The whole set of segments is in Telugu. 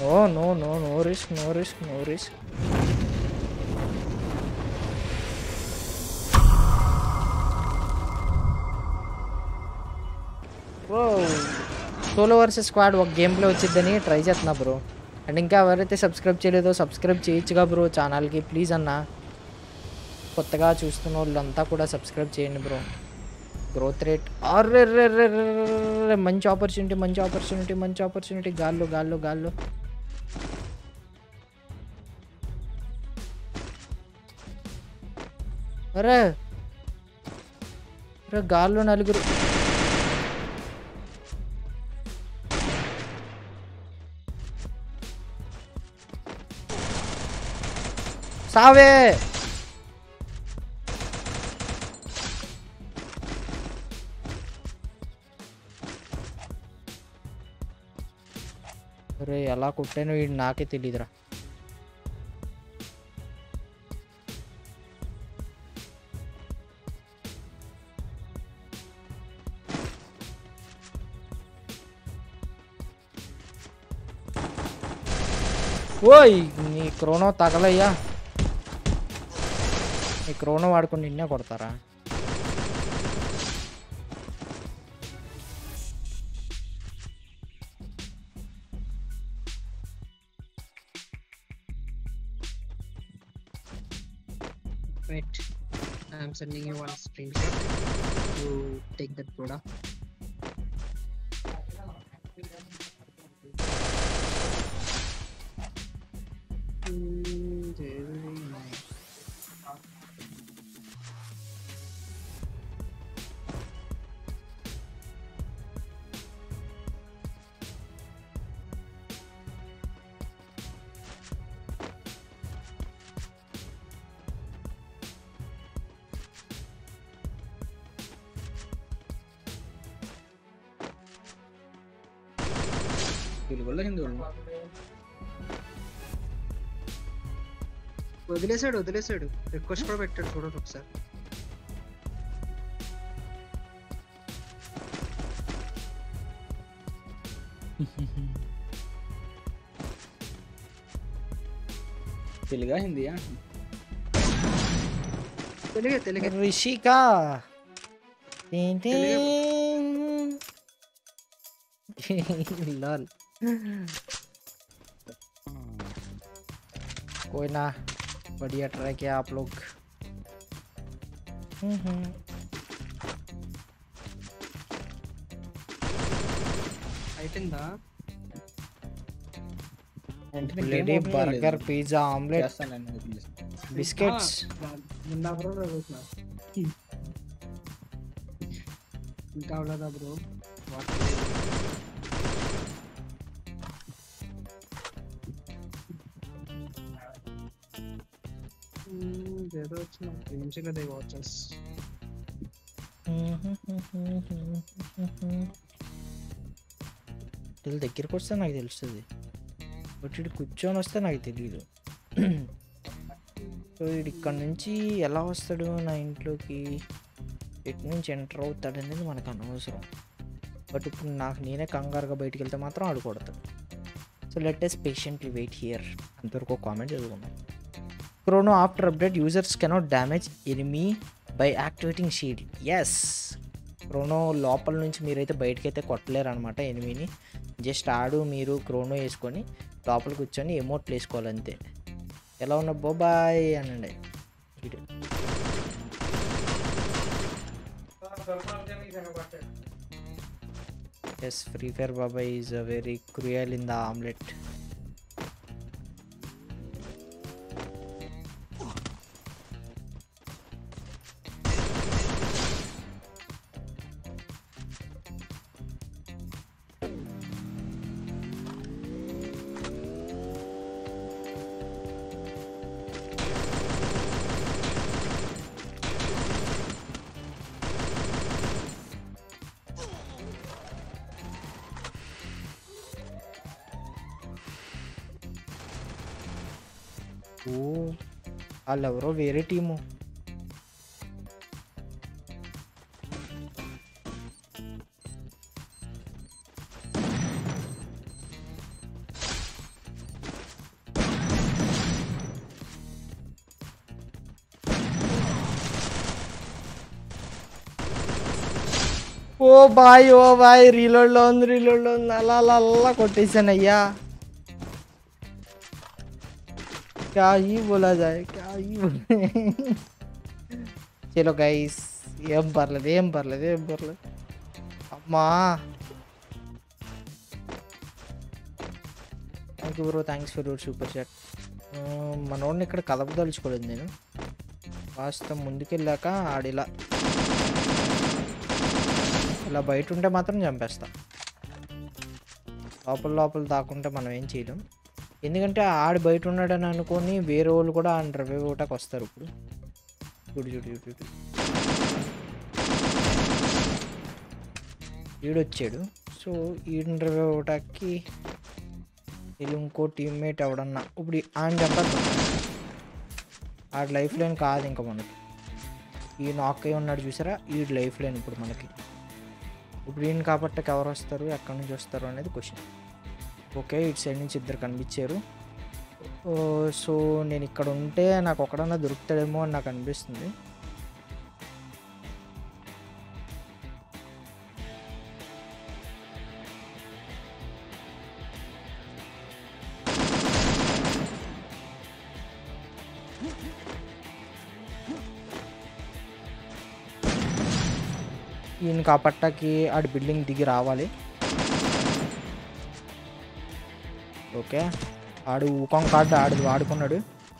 ఓ no no no risk no risk no risk oh solo versus squad ఒక గేమ్లో వచ్చిద్దని ట్రై చేస్తున్నా బ్రో అండ్ ఇంకా ఎవరైతే సబ్స్క్రైబ్ చేయలేదో సబ్స్క్రైబ్ చేయొచ్చుగా బ్రో ఛానల్కి ప్లీజ్ అన్న కొత్తగా చూస్తున్న వాళ్ళంతా కూడా సబ్స్క్రైబ్ చేయండి బ్రో గ్రోత్ రేట్ అర్రే రే రే రే రే రే మంచి ఆపర్చునిటీ మంచి ఆపర్చునిటీ మంచి ఆపర్చునిటీ గాల్లో గాల్లో గాల్లో అరే అరే గాల్లో నలుగురు సావే అరే ఎలా కొట్టానో వీడు నాకే తెలియదురా ఓయ్ నీ క్రోనో తగలయ్యా నీ క్రోనో వాడుకొని నిన్నే కొడతారా Wait, I'm sending you one screenshot to take that product. Mm, very nice. తెలుగులో హిందీలో వదిలేసాడు వదిలేసాడు రిక్వెస్ట్ కూడా పెట్టాడు చూడండి ఒకసారి తెలుగా హిందీయా తెలుగే తెలుగే రిషికా టీన్ టీన్. లాల్ कोई ना बढ़िया ट्राई किया आप लोग हम्म అయిపోయిందా వెంటనే game ब्लेडी open बर्गर చేయలేదు. पिज्जा ऑमलेट చేస్తానండి వదిలేసి. బిస్కెట్స్ నిన్న బ్రో చదువుతున్నా ఇంకా అవలేదా బ్రో ఏదో వచ్చిన గేమ్స్ కదా వాచెస్ వీళ్ళ దగ్గరికి వస్తే నాకు తెలుస్తుంది బట్ ఇటు కూర్చొని వస్తే నాకు తెలియదు సో వీడు ఇక్కడ నుంచి ఎలా వస్తాడు నా ఇంట్లోకి ఎటు నుంచి ఎంటర్ అవుతాడు అనేది మనకు అనవసరం బట్ ఇప్పుడు నాకు నేనే కంగారుగా బయటికి వెళ్తే మాత్రం ఆడుకొడతాడు so let us patiently wait here అంతవరకు కామెంట్ చదువుకున్నాం Chrono after update users cannot damage enemy by activating shield as Chrono లోపల నుంచి మీరైతే బయటకి అయితే కొట్టలేరు అనమాట ఎనిమిని జస్ట్ ఆడు మీరు క్రోనో వేసుకొని లోపల కూర్చొని ఎమోట్లు వేసుకోవాలి అంతే ఎలా ఉన్న బొబాయ్ అనండి వీడు ఎస్ ఫ్రీ ఫైర్ బాబాయ్ is a very cruel in the omelette ఓ వాళ్ళు ఎవరో వేరే team oh boy oh boy రీలోడ్లో ఉంది రీలోడ్లో ఉంది అలా అలా అలా కొట్టేశాను అయ్యా क्या ही बोला जाए क्या ही बोले చలో గైస్ ఏం పర్లేదు ఏం పర్లేదు ఏం పర్లేదు అమ్మా thank you bro thanks for your super chat మనోడిని ఇక్కడ కదపదలుచుకోలేదు నేను కాస్త ముందుకెళ్ళాక ఆడిలా ఇలా బయట ఉంటే మాత్రం చంపేస్తా లోపల లోపల దాక్కుంటే మనం ఏం చేయలేం ఎందుకంటే ఆడు బయట ఉన్నాడని అనుకొని వేరే వాళ్ళు కూడా ఆ రివైవ్ ఒకటాకి వస్తారు ఇప్పుడు చూడు చూడు చూడు చూడు ఈడు వచ్చాడు సో ఈడిని రివైవ్ ఒకటాకి వీళ్ళు ఇంకో టీమ్మేట్ ఎవడన్నా ఇప్పుడు ఆయన చంపేద్దాం ఆడి లైఫ్ లైన్ కాదు ఇంకా మనకి ఈ నాక్ అయి ఉన్నాడు చూసారా ఈ లైఫ్ లైన్ ఇప్పుడు మనకి ఇప్పుడు ఈయన కాబట్టకి ఎవరు వస్తారు ఎక్కడి నుంచి వస్తారు అనేది క్వశ్చన్ ఓకే ఇటు సైడ్ నుంచి ఇద్దరు కనిపించారు ఓ, సో నేను ఇక్కడ ఉంటే నాకు ఒకడన్నా దొరుకుతాడేమో అని నాకు అనిపిస్తుంది ఈయన కాపట్టకి ఆడి బిల్డింగ్ దిగి రావాలి ఓకే ఆడు ఊకం కార్డు ఆడు వాడుకున్నాడు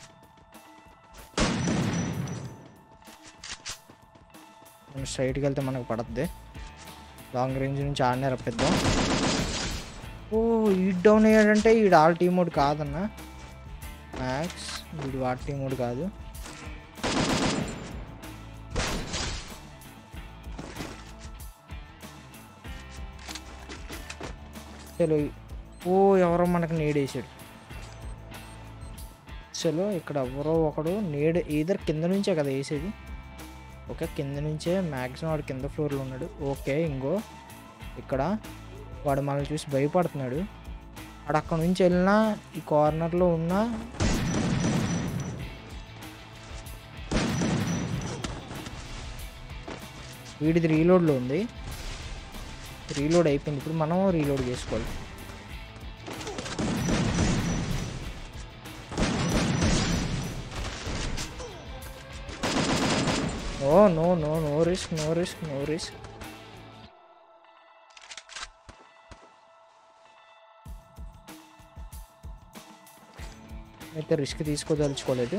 మనం స్ట్రైట్కి వెళ్తే మనకు పడద్ది లాంగ్ రేంజ్ నుంచి ఆడనే రప్పిద్దాం ఓ ఈడ్ డౌన్ అయ్యాడంటే ఈడు ఆల్ టీమ్ మోడ్ కాదన్న మ్యాక్స్ వీడు వాడి టీమ్ మోడ్ కాదు చలో ఓ ఎవరో మనకు నేడేసాడు చలో ఇక్కడ ఎవరో ఒకడు నేడు ఈధర్ కింద నుంచే కదా వేసేది ఓకే కింద నుంచే మ్యాక్సిమం వాడు కింద ఫ్లోర్లో ఉన్నాడు ఓకే ఇంకో ఇక్కడ వాడు మనల్ని చూసి భయపడుతున్నాడు వాడు అక్కడ నుంచి వెళ్ళినా ఈ కార్నర్లో ఉన్న వీడిది రీలోడ్లో ఉంది రీలోడ్ అయిపోయింది ఇప్పుడు మనం రీలోడ్ చేసుకోవాలి oh no no no risk no risk no risk అయితే రిస్క్ తీసుకోదలుచుకోలేదు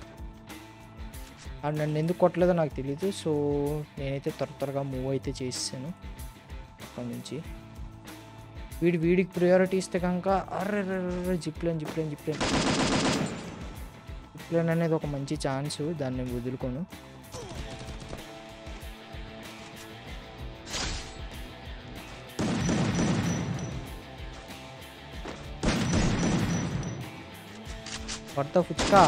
అది నన్ను ఎందుకు కొట్టలేదో నాకు తెలియదు సో నేనైతే త్వర త్వరగా మూవ్ అయితే చేసాను అక్కడ నుంచి వీడి వీడికి ప్రియారిటీ ఇస్తే కనుక అర్రే జిప్లైన్ జిప్లైన్ జిప్లైన్ జిప్లైన్ అనేది ఒక మంచి ఛాన్స్ దాన్ని వదులుకోను కొత్త ఫుచ్కా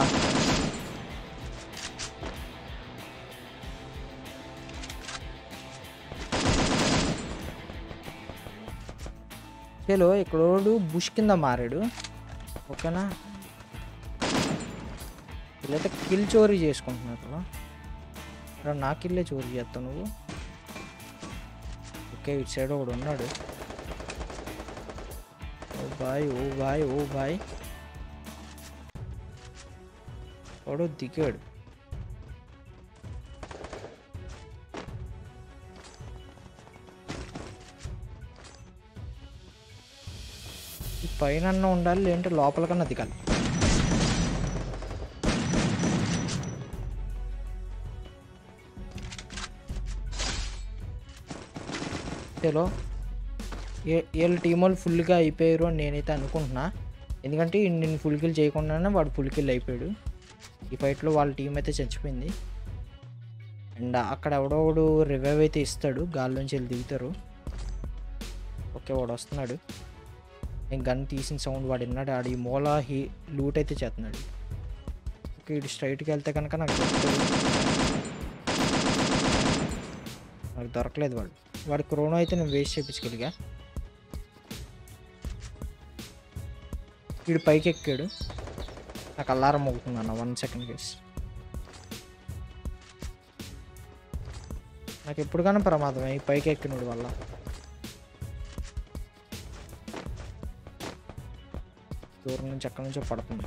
చలో ఇక్కడోడు బుష్ కింద మారాడు ఓకేనా వీళ్ళైతే కిల్ చోరీ చేసుకుంటున్నారు రా నా కిల్లే చోరీ చేస్తావు నువ్వు ఓకే ఇటు సైడ్ ఒకడు ఉన్నాడు oh boy oh boy oh boy వాడు దిగాడు ఈ పైన అన్న ఉండాలి లేదంటే లోపల కన్నా దిగాలి చలో ఏ- వీళ్ళ టీం వాళ్ళు ఫుల్గా అయిపోయారు అని నేనైతే అనుకుంటున్నా ఎందుకంటే నేను ఫుల్ కిల్ చేయకుండానే వాడు ఫుల్ కిల్ అయిపోయాడు ఈ ఫైట్లో వాళ్ళ టీం అయితే చచ్చిపోయింది అండ్ అక్కడ ఎవడోడు రివైవ్ అయితే ఇస్తాడు గాల్లోంచి వెళ్ళి దిగుతారు ఓకే వాడు వస్తున్నాడు నేను గన్ తీసిన సౌండ్ వాడు విన్నాడు ఆడు ఈ మూల హీ లూట్ అయితే చేస్తున్నాడు ఓకే ఇటు స్ట్రైట్కి వెళ్తే కనుక నాకు దొరుకుతాడు నాకు దొరకలేదు వాడు వాడి క్రోనో అయితే నేను వేస్ట్ చేయించగలిగా వీడు పైకి ఎక్కాడు నాకు అలారం మోగుతుంది అన్న వన్ సెకండ్ కేస్ నాకు ఎప్పుడు కానీ ప్రమాదమే ఈ పైకి ఎక్కినోడి వల్ల దూరం నుంచి ఎక్కడి నుంచో పడుతుంది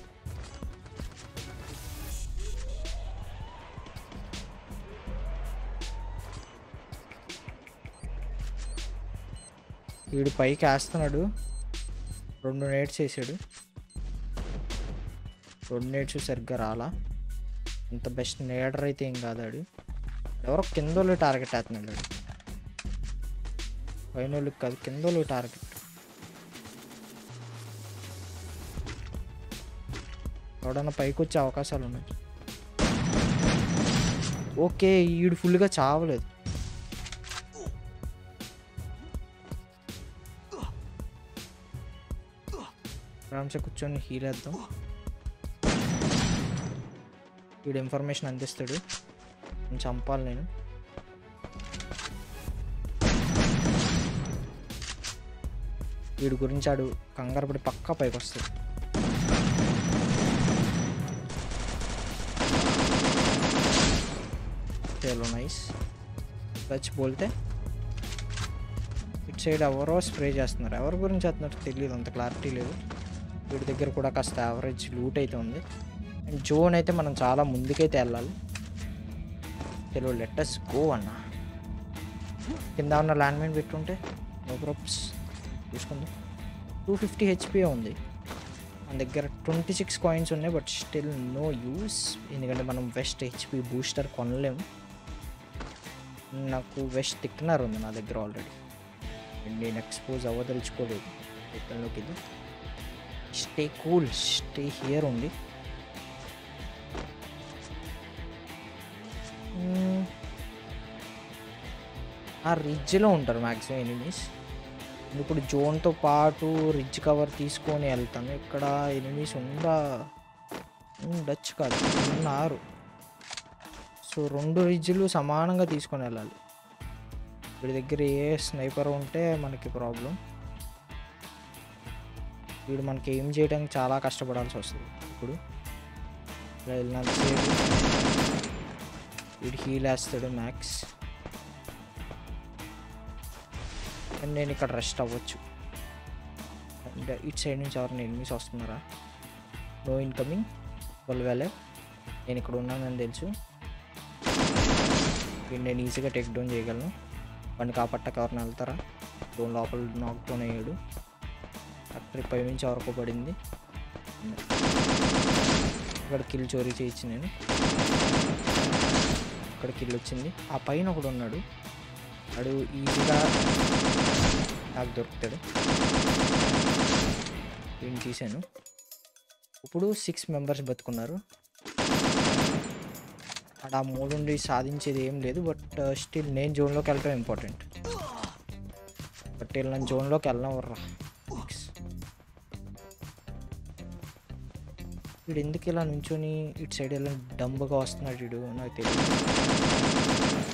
వీడు పైకి వేస్తున్నాడు రెండు నేట్స్ వేసాడు రెండు నేట్స్ సరిగ్గా రాలా ఇంత బెస్ట్ నేడర్ అయితే ఏం కాదు ఆడు ఎవరో కిందోళ్ళు టార్గెట్ వేస్తున్నాడు ఆడు పైన వాళ్ళకి కాదు కిందోళ్ళు టార్గెట్ ఎవడన్నా పైకి వచ్చే అవకాశాలు ఉన్నాయి ఓకే ఈడు ఫుల్గా చావలేదు ఆరామ్సే కూర్చొని హీల్ వేద్దాం వీడు ఇన్ఫర్మేషన్ అందిస్తాడు నేను చంపాలి నేను వీడి గురించి ఆడు కంగారు పడి పక్కా పైకి వస్తాడు చలో నైస్ టచ్ బోల్తే ఇటు సైడ్ ఎవరో స్ప్రే చేస్తున్నారు ఎవరి గురించి చేస్తున్నారు తెలియదు అంత క్లారిటీ లేదు వీడి దగ్గర కూడా కాస్త యావరేజ్ లూట్ అయితే ఉంది అండ్ జోన్ అయితే మనం చాలా ముందుకైతే వెళ్ళాలి తెలుగు లెటర్స్ గో అన్న కింద ఉన్న ల్యాండ్ మైన్ పెట్టుంటే నో ప్రాబ్స్ చూసుకుందాం టూ ఫిఫ్టీ హెచ్పి ఉంది మన దగ్గర ట్వంటీ సిక్స్ కాయిన్స్ ఉన్నాయి బట్ స్టిల్ నో యూస్ ఎందుకంటే మనం వెస్ట్ హెచ్పి బూస్టర్ కొనలేము నాకు వెస్ట్ థిక్నర్ ఉంది నా దగ్గర ఆల్రెడీ నేను ఎక్స్పోజ్ అవ్వదలుచుకోలేదు ఎక్కడిలోకి ఇది స్టే కూల్ స్టే హియర్ ఉంది మ్మ్. ఆ రిడ్జ్లో ఉంటారు మ్యాక్సిమం ఎనిమీస్ ఇప్పుడు జోన్తో పాటు రిడ్జ్ కవర్ తీసుకొని వెళ్తాను ఇక్కడ ఎనిమీస్ ఉందా ఉండొచ్చు కాదు ఉన్నారు సో రెండు రిడ్జ్లు సమానంగా తీసుకొని వెళ్ళాలి వీడి దగ్గర ఏ స్నైపర్ ఉంటే మనకి ప్రాబ్లం వీడు మనకి ఏం చేయడానికి చాలా కష్టపడాల్సి వస్తుంది ఇప్పుడు ఇలా వెళ్ళినంతసేపు వీడు హీల్ వేస్తాడు మ్యాక్స్ అండ్ నేను ఇక్కడ రెస్ట్ అవ్వచ్చు అండ్ ఇటు సైడ్ నుంచి ఎవరైనా ఎనిమిస్ వస్తున్నారా నో ఇన్కమింగ్ వాళ్ళు వెళ్ళే నేను ఇక్కడ ఉన్నానని తెలుసు వీడిని నేను ఈజీగా టేక్ డౌన్ చేయగలను వాడిని కాపాట్టక ఎవరిని వెళ్తారా డోన్ లోపల నాక్ డౌన్ అయ్యాడు అక్కడ పై నుంచి ఎవరికో పడింది ఇక్కడ కిల్ చోరీ చేయొచ్చు నేను ఇక్కడ కిల్ వచ్చింది ఆ పైన ఒకడు ఉన్నాడు వాడు ఈజీగా నాకు దొరుకుతాడు వీడిని తీసాను ఇప్పుడు సిక్స్ మెంబర్స్ బతుకున్నారు అక్కడ ఆ మూడుండి సాధించేది ఏం లేదు బట్ స్టిల్ నేను జోన్లోకి వెళ్ళడం ఇంపార్టెంట్ బట్ వీళ్ళు నన్ను జోన్లోకి వెళ్ళడం వర్రా వీడు ఎందుకు ఇలా నుంచొని ఇటు సైడ్ ఇలా డంబుగా వస్తున్నాడు వీడు నాకు తెలియదు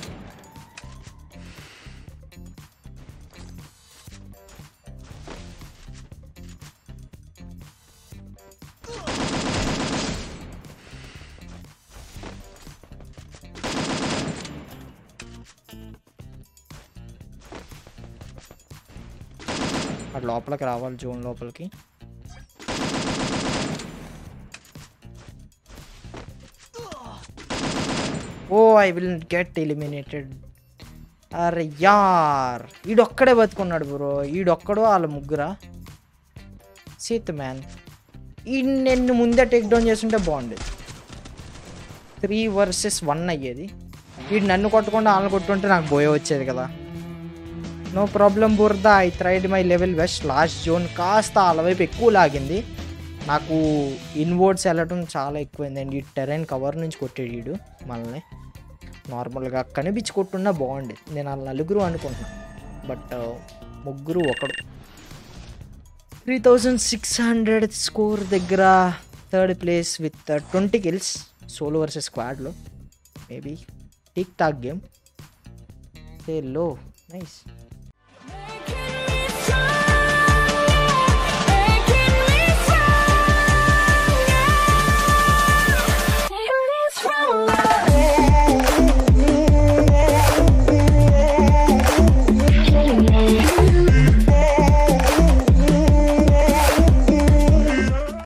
అటు లోపలికి రావాలి జోన్ లోపలికి oh I will get eliminated అరే యార్ ఈడొక్కడే బతుకున్నాడు బ్రో ఈడొక్కడో వాళ్ళ ముగ్గురా సీత్ మ్యాన్ ఈ నేను ముందే టేక్ డౌన్ చేస్తుంటే బాగుండేది త్రీ వర్సెస్ వన్ అయ్యేది వీడు నన్ను కొట్టకుండా వాళ్ళని కొట్టుంటే నాకు బోయ వచ్చేది కదా నో ప్రాబ్లం బుర్ద I tried my level best last zone కాస్త వాళ్ళ వైపు ఎక్కువ లాగింది నాకు ఇన్వర్డ్స్ వెళ్ళటం చాలా ఎక్కువైంది అండ్ ఈ టెరైన్ కవర్ నుంచి కొట్టాడు వీడు మనల్ని నార్మల్గా కనిపించి కొట్టున్నా బాగుండేది నేను వాళ్ళ నలుగురు అనుకుంటున్నాను బట్ ముగ్గురు ఒకడు three thousand six hundred score దగ్గర third place with twenty kills solo versus స్క్వాడ్లో మేబీ టిక్ టాక్ గేమ్ ఏ లో నైస్